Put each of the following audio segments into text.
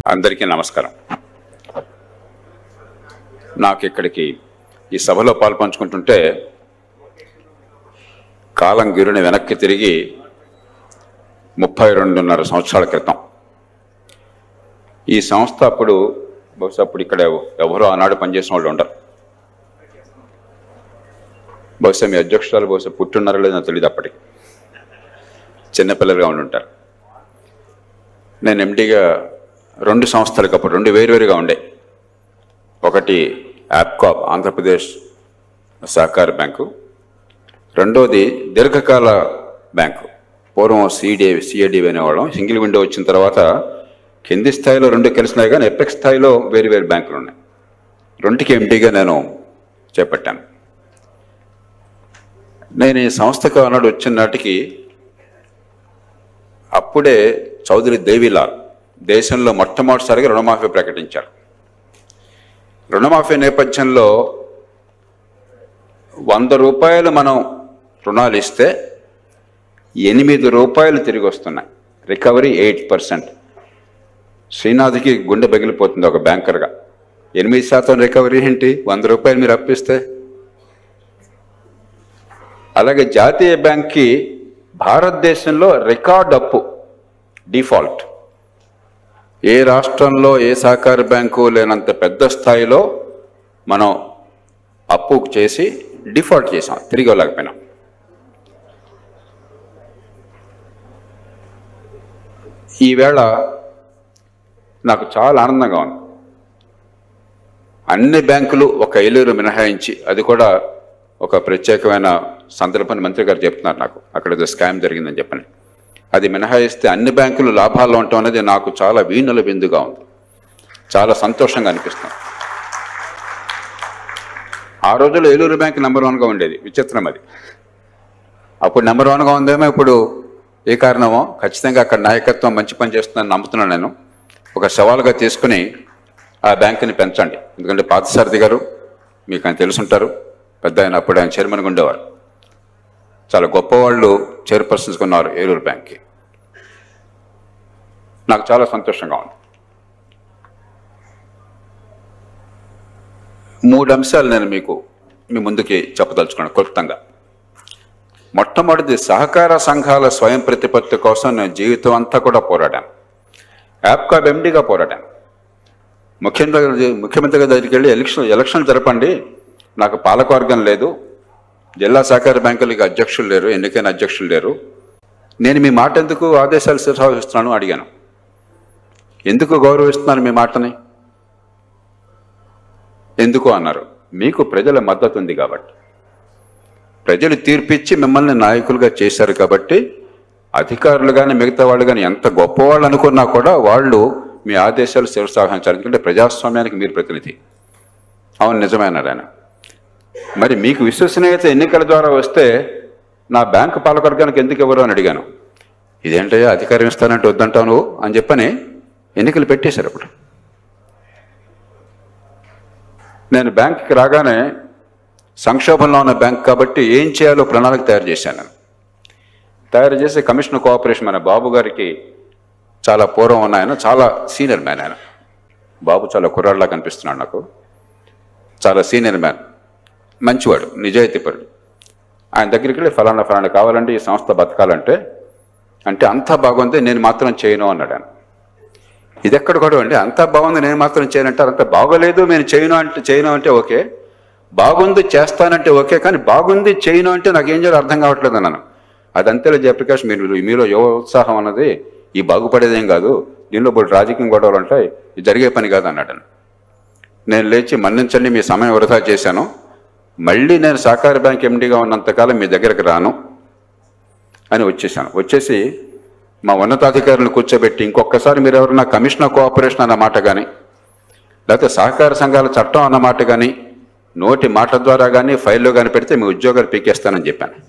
అందరికీ నమస్కారం నాకు ఇక్కడికి ఈ సభలో పాల్పంచుకుంటుంటే కాలం గిరుని వెనక్కి తిరిగి ముప్పై రెండున్నర సంవత్సరాల క్రితం ఈ సంస్థ అప్పుడు బహుశా అప్పుడు ఇక్కడ ఎవరో ఆనాడు పనిచేసిన వాళ్ళు ఉండరు బహుశా మీ అధ్యక్షురాలు బహుశా పుట్టున్నారో లేదో నాకు తెలియదు అప్పటికి చిన్నపిల్లలుగా ఉండి ఉంటారు నేను ఎండిగా రెండు సంస్థలకు అప్పుడు రెండు వేరువేరుగా ఉండే ఒకటి యాప్కాప్ ఆంధ్రప్రదేశ్ సహకార బ్యాంకు రెండోది దీర్ఘకాల బ్యాంకు పూర్వం సిడి సిఐడి అనేవాళ్ళం సింగిల్ విండో వచ్చిన తర్వాత కింది స్థాయిలో రెండు కలిసినాయి కానీ ఎపెక్స్ స్థాయిలో వేరు వేరు బ్యాంకులు ఉన్నాయి రెండుకి ఎంటీగా నేను చేపట్టాను నేను ఈ సంస్థకు అన్నాడు వచ్చిన నాటికి అప్పుడే చౌదరి దేవిలాల్ దేశంలో మొట్టమొదటిసారిగా రుణమాఫీ ప్రకటించారు రుణమాఫీ నేపథ్యంలో వంద రూపాయలు మనం రుణాలు ఇస్తే ఎనిమిది రూపాయలు తిరిగి వస్తున్నాయి రికవరీ ఎయిట్ పర్సెంట్ శ్రీనాథ్కి గుండె పగిలిపోతుంది ఒక బ్యాంకర్గా ఎనిమిది శాతం రికవరీ ఏంటి వంద రూపాయలు మీరు అప్పిస్తే అలాగే జాతీయ బ్యాంక్కి భారతదేశంలో రికార్డ్ అప్పు డిఫాల్ట్ ఏ రాష్ట్రంలో ఏ సహకార బ్యాంకు లేనంత పెద్ద స్థాయిలో మనం అప్పు చేసి డిఫాల్ట్ చేసాం తిరిగి వెళ్ళకపోయినాం ఈవేళ నాకు చాలా ఆనందంగా ఉంది అన్ని బ్యాంకులు ఒక ఏలూరు మినహాయించి అది కూడా ఒక ప్రత్యేకమైన సందర్భాన్ని మంత్రి గారు చెప్తున్నారు నాకు అక్కడ ఏదో స్కామ్ జరిగిందని చెప్పని అది మినహాయిస్తే అన్ని బ్యాంకులు లాభాల్లో ఉండటం అనేది నాకు చాలా వీణుల విందుగా ఉంది చాలా సంతోషంగా అనిపిస్తుంది ఆ రోజుల్లో ఏలూరు బ్యాంక్ నెంబర్ వన్గా ఉండేది విచిత్రం అది అప్పుడు నెంబర్ వన్గా ఉందేమో ఇప్పుడు ఏ కారణమో ఖచ్చితంగా అక్కడ నాయకత్వం మంచి పని చేస్తుందని నమ్ముతున్నాను నేను ఒక సవాల్గా తీసుకుని ఆ బ్యాంకుని పెంచండి ఎందుకంటే పార్థసారథి గారు మీకు ఆయన తెలుసుంటారు పెద్ద ఆయన అప్పుడు ఆయన చైర్మన్గా ఉండేవారు చాలా గొప్పవాళ్ళు చైర్పర్సన్స్ ఉన్నారు ఏలూరు బ్యాంక్కి నాకు చాలా సంతోషంగా ఉంది మూడు అంశాలు నేను మీకు మీ ముందుకి చెప్పదలుచుకున్నాను క్లుప్తంగా మొట్టమొదటిది సహకార సంఘాల స్వయం ప్రతిపత్తి కోసం నేను జీవితం అంతా కూడా పోరాడాను యాప్కాబ్ ఎండిగా పోరాడాను ముఖ్యమంత్రి ముఖ్యమంత్రి గారి దగ్గరికి వెళ్ళి ఎలక్షన్ ఎలక్షన్ జరపండి నాకు పాలకవర్గం లేదు జిల్లా సహకార బ్యాంకులకి అధ్యక్షులు లేరు ఎన్నికైన అధ్యక్షులు లేరు నేను మీ మాట ఎందుకు ఆదేశాలు శిరసాహిస్తున్నాను అడిగాను ఎందుకు గౌరవిస్తున్నాను మీ మాటని ఎందుకు అన్నారు మీకు ప్రజల మద్దతు ఉంది కాబట్టి ప్రజలు తీర్పిచ్చి మిమ్మల్ని నాయకులుగా చేశారు కాబట్టి అధికారులు కానీ మిగతా వాళ్ళు కానీ ఎంత గొప్పవాళ్ళు అనుకున్నా కూడా వాళ్ళు మీ ఆదేశాలు శిరసాహించాలి ఎందుకంటే ప్రజాస్వామ్యానికి మీరు ప్రతినిధి అవును నిజమేనాడు ఆయన మరి మీకు విశ్వసనీయత ఎన్నికల ద్వారా వస్తే నా బ్యాంకు పాలకవర్గానికి ఎందుకు ఇవ్వరు అని అడిగాను ఇదేంటయ్యా అధికారం ఇస్తానంటే వద్దంటావు నువ్వు అని చెప్పని ఎన్నికలు పెట్టేశారు అప్పుడు నేను బ్యాంకుకి రాగానే సంక్షోభంలో ఉన్న బ్యాంక్ కాబట్టి ఏం చేయాలో ప్రణాళిక తయారు చేశాను నేను తయారు చేసి కమిషనర్ కోఆపరేషన్ మన బాబు గారికి చాలా పూర్వం ఉన్న ఆయన చాలా సీనియర్ మ్యాన్ ఆయన బాబు చాలా కుర్రాడిలా కనిపిస్తున్నాడు నాకు చాలా సీనియర్ మ్యాన్ మంచివాడు నిజాయితీపరుడు ఆయన దగ్గరికి వెళ్ళి ఫలానా ఫలానా కావాలంటే ఈ సంస్థ బతకాలంటే అంటే అంతా బాగుంది నేను మాత్రం చేయను అన్నాడు ఆయన ఇది ఎక్కడ కూడా అండి అంతా బాగుంది నేను మాత్రం చేయనంటే అంత బాగోలేదు నేను చేయను అంటే చేయను అంటే ఓకే బాగుంది చేస్తానంటే ఓకే కానీ బాగుంది చేయను అంటే నాకు ఏం చేయాలో అర్థం కావట్లేదు అన్నాను అదంతేలే జయప్రకాష్ మీరు మీలో యువ ఉత్సాహం అన్నది ఈ బాగుపడేదేం కాదు దీనిలో ఇప్పుడు రాజకీయం గొడవలు ఉంటాయి ఇది జరిగే పని కాదు అన్నాడు ఆయన. నేను లేచి మన్నించండి మీ సమయం వృధా చేశాను మళ్ళీ నేను సహకార బ్యాంక్ ఎండీగా ఉన్నంతకాలం మీ దగ్గరకు రాను అని వచ్చేసాను వచ్చేసి మా ఉన్నతాధికారులను కూర్చోబెట్టి ఇంకొకసారి మీరు ఎవరైనా కమిషనర్ కోఆపరేషన్ అన్న మాట కానీ లేకపోతే సహకార సంఘాల చట్టం అన్న మాట కానీ నోటి మాట ద్వారా కానీ ఫైల్లో కానీ పెడితే మీ ఉద్యోగాలు పీకేస్తానని చెప్పాను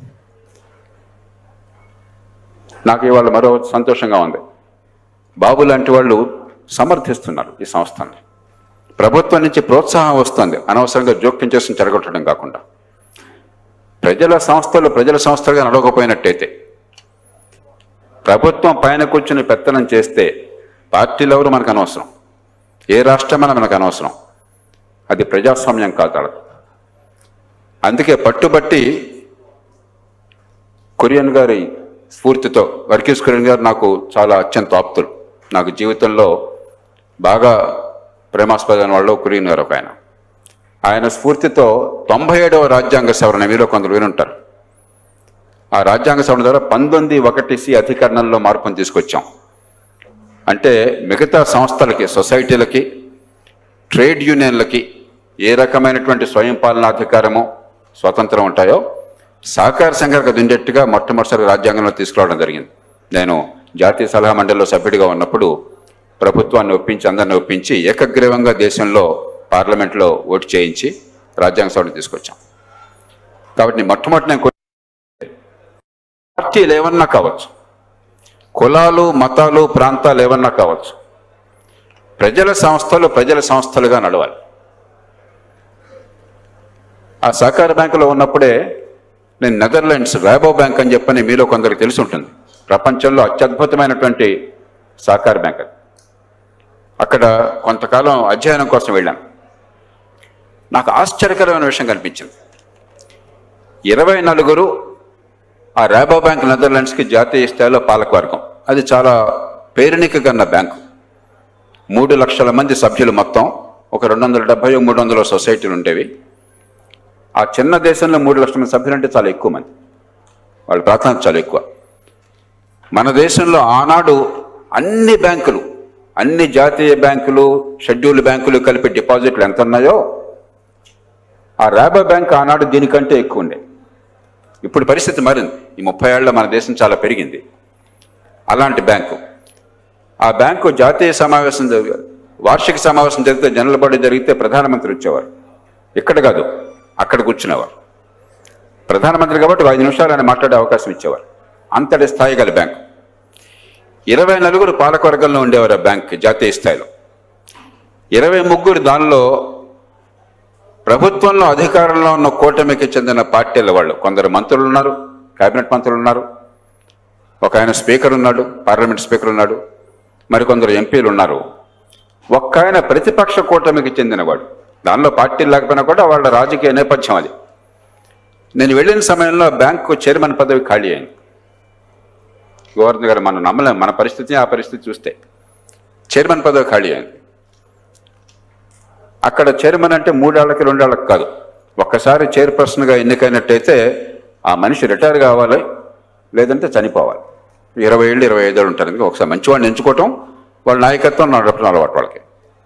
నాకు ఇవాళ మరో సంతోషంగా ఉంది బాబు లాంటి వాళ్ళు సమర్థిస్తున్నారు ఈ సంస్థని ప్రభుత్వం నుంచి ప్రోత్సాహం వస్తుంది అనవసరంగా జోక్యం చేసుకుని చెడగొట్టడం కాకుండా ప్రజల సంస్థలు ప్రజల సంస్థలుగా నడవకపోయినట్టయితే ప్రభుత్వం పైన కూర్చుని పెత్తనం చేస్తే పార్టీలు ఎవరు మనకు అనవసరం ఏ రాష్ట్రమైనా మనకు అనవసరం అది ప్రజాస్వామ్యం కాదు అందుకే పట్టుబట్టి కొరియన్ గారి స్ఫూర్తితో వర్గీస్ కొరియన్ గారు నాకు చాలా అత్యంత ఆప్తులు నాకు జీవితంలో బాగా ప్రేమాస్పదమైన వాళ్ళు కొరియన్ గారు ఒక ఆయన ఆయన స్ఫూర్తితో తొంభై ఏడవ రాజ్యాంగ సవరణ మీలో కొందరు వినుంటారు ఆ రాజ్యాంగ సవరణ ద్వారా పంతొమ్మిది ఒకటి సి అధికరణంలో మార్పును తీసుకొచ్చాం అంటే మిగతా సంస్థలకి సొసైటీలకి ట్రేడ్ యూనియన్లకి ఏ రకమైనటువంటి స్వయం పాలనాధికారము స్వతంత్రం ఉంటాయో సహకార సంఘాలకు దిండెట్టుగా మొట్టమొదటిసారి రాజ్యాంగంలో తీసుకురావడం జరిగింది నేను జాతీయ సలహా మండలిలో సభ్యుడిగా ఉన్నప్పుడు ప్రభుత్వాన్ని ఒప్పించి అందరిని ఒప్పించి ఏకగ్రీవంగా దేశంలో పార్లమెంట్లో ఓటు చేయించి రాజ్యాంగ సభను తీసుకొచ్చాం కాబట్టి మొట్టమొదటి నేను కోరి- పార్టీలు ఏమన్నా కావచ్చు కులాలు మతాలు ప్రాంతాలు ఏమన్నా కావచ్చు ప్రజల సంస్థలు ప్రజల సంస్థలుగా నడవాలి ఆ సహకార బ్యాంకులో ఉన్నప్పుడే నేను నెదర్లాండ్స్ రాబో బ్యాంక్ అని చెప్పని మీలో కొందరికి తెలిసి ఉంటుంది ప్రపంచంలో అత్యద్భుతమైనటువంటి సహకార బ్యాంక్ అది అక్కడ కొంతకాలం అధ్యయనం కోసం వెళ్ళాను నాకు ఆశ్చర్యకరమైన విషయం కనిపించింది ఇరవై నలుగురు ఆ రాబో బ్యాంక్ నెదర్లాండ్స్కి జాతీయ స్థాయిలో పాలకవర్గం అది చాలా పేరునిక కన్న బ్యాంకు మూడు లక్షల మంది సభ్యులు మొత్తం ఒక రెండు వందల డెబ్బై మూడు వందల సొసైటీలు ఉండేవి ఆ చిన్న దేశంలో మూడు లక్షల మంది సభ్యులు అంటే చాలా ఎక్కువ మంది వాళ్ళ ప్రాధాన్యత చాలా ఎక్కువ మన దేశంలో ఆనాడు అన్ని బ్యాంకులు అన్ని జాతీయ బ్యాంకులు షెడ్యూల్డ్ బ్యాంకులు కలిపి డిపాజిట్లు ఎంత ఉన్నాయో ఆ ర్యాబో బ్యాంక్ ఆనాడు దీనికంటే ఎక్కువ ఉండే ఇప్పుడు పరిస్థితి మారింది ఈ ముప్పై ఏళ్ళలో మన దేశం చాలా పెరిగింది అలాంటి బ్యాంకు ఆ బ్యాంకు జాతీయ సమావేశం జరి- వార్షిక సమావేశం జరిగితే జనరల్ బాడీ జరిగితే ప్రధానమంత్రి వచ్చేవారు ఇక్కడ కాదు అక్కడ కూర్చునేవారు ప్రధానమంత్రి కాబట్టి ఒక ఐదు నిమిషాలు ఆయన మాట్లాడే అవకాశం ఇచ్చేవారు అంతటి స్థాయి గల బ్యాంకు ఇరవై నలుగురు పాలకవర్గంలో ఉండేవారు ఆ బ్యాంక్ జాతీయ స్థాయిలో ఇరవై ముగ్గురు దానిలో ప్రభుత్వంలో అధికారంలో ఉన్న కూటమికి చెందిన పార్టీల వాళ్ళు కొందరు మంత్రులు ఉన్నారు కేబినెట్ మంత్రులు ఉన్నారు ఒక ఆయన స్పీకర్ ఉన్నాడు పార్లమెంట్ స్పీకర్ ఉన్నాడు మరికొందరు ఎంపీలు ఉన్నారు ఒక్క ఆయన ప్రతిపక్ష కూటమికి చెందినవాడు దానిలో పార్టీలు లేకపోయినా కూడా వాళ్ళ రాజకీయ నేపథ్యం అది నేను వెళ్ళిన సమయంలో బ్యాంకు చైర్మన్ పదవి ఖాళీ అయింది గవర్నర్ గారు మనం నమ్మలేం మన పరిస్థితి ఆ పరిస్థితి చూస్తే చైర్మన్ పదవి ఖాళీ అయింది అక్కడ చైర్మన్ అంటే మూడేళ్లకి రెండేళ్లకు కాదు ఒక్కసారి చైర్పర్సన్గా ఎన్నికైనట్టయితే ఆ మనిషి రిటైర్ కావాలి లేదంటే చనిపోవాలి ఇరవై ఏళ్ళు ఇరవై ఐదు ఏళ్ళు ఉంటారు అందుకే ఒకసారి మంచివాడిని ఎంచుకోవటం వాళ్ళ నాయకత్వం నడపడం అలవాటు వాళ్ళకి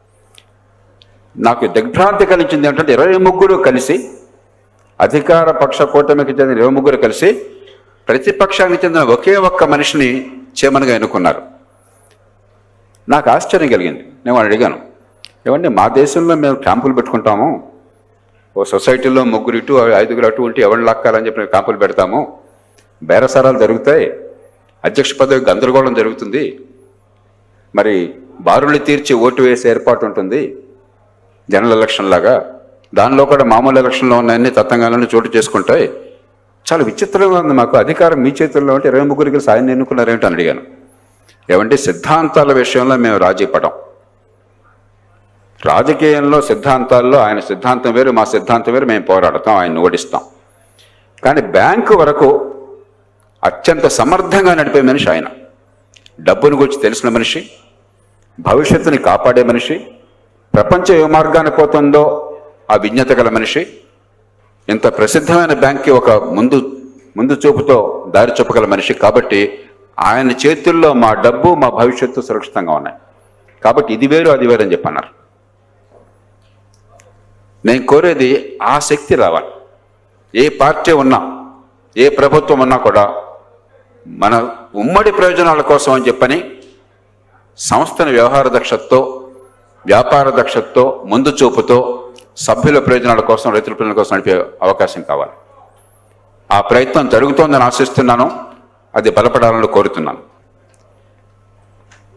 నాకు దిగ్భ్రాంతి కలిగించింది ఏంటంటే ఇరవై ముగ్గురు కలిసి అధికార పక్ష కూటమికి చెందిన ఇరవై ముగ్గురు కలిసి ప్రతిపక్షానికి చెందిన ఒకే ఒక్క మనిషిని చైర్మన్గా ఎన్నుకున్నారు నాకు ఆశ్చర్యం కలిగింది నేను వాడిని అడిగాను ఏమండి మా దేశంలో మేము క్యాంపులు పెట్టుకుంటాము ఓ సొసైటీలో ముగ్గురు ఇటు ఐదుగురు అటు ఉంటే ఎవరిని లాక్కాలని చెప్పి మేము క్యాంపులు పెడతాము బేరసారాలు జరుగుతాయి అధ్యక్ష పదవి గందరగోళం జరుగుతుంది మరి బారులు తీర్చి ఓటు వేసే ఏర్పాటు ఉంటుంది జనరల్ ఎలక్షన్ లాగా దానిలో కూడా మామూలు ఎలక్షన్లో ఉన్నాయన్ని తత్వంగానే చోటు చేసుకుంటాయి చాలా విచిత్రంగా ఉంది మాకు అధికారం మీ చేతుల్లో ఉంటే ఇరవై ముగ్గురికి సాయం ఎన్నుకున్నారేంటో అని అడిగాను ఏమంటే సిద్ధాంతాల విషయంలో మేము రాజీ పడం రాజకీయంలో సిద్ధాంతాల్లో ఆయన సిద్ధాంతం వేరు మా సిద్ధాంతం వేరు మేము పోరాడతాం ఆయన ఓడిస్తాం కానీ బ్యాంకు వరకు అత్యంత సమర్థంగా నడిపే మనిషి ఆయన డబ్బును గురించి తెలిసిన మనిషి భవిష్యత్తుని కాపాడే మనిషి ప్రపంచం ఏ మార్గాన పోతుందో ఆ విజ్ఞత గల మనిషి ఇంత ప్రసిద్ధమైన బ్యాంక్కి ఒక ముందు ముందు చూపుతో దారి చూపగల మనిషి కాబట్టి ఆయన చేతుల్లో మా డబ్బు మా భవిష్యత్తు సురక్షితంగా ఉన్నాయి కాబట్టి ఇది వేరు అది వేరు అని చెప్పన్నారు నేను కోరేది ఆ శక్తి రావాలి ఏ పార్టీ ఉన్నా ఏ ప్రభుత్వం ఉన్నా కూడా మన ఉమ్మడి ప్రయోజనాల కోసం అని చెప్పని సంస్థని వ్యవహార దక్షతతో వ్యాపార దక్షతతో ముందు చూపుతో సభ్యుల ప్రయోజనాల కోసం రైతుల ప్రయోజనాల కోసం నడిపే అవకాశం కావాలి ఆ ప్రయత్నం జరుగుతోందని ఆశిస్తున్నాను అది బలపడాలని కోరుతున్నాను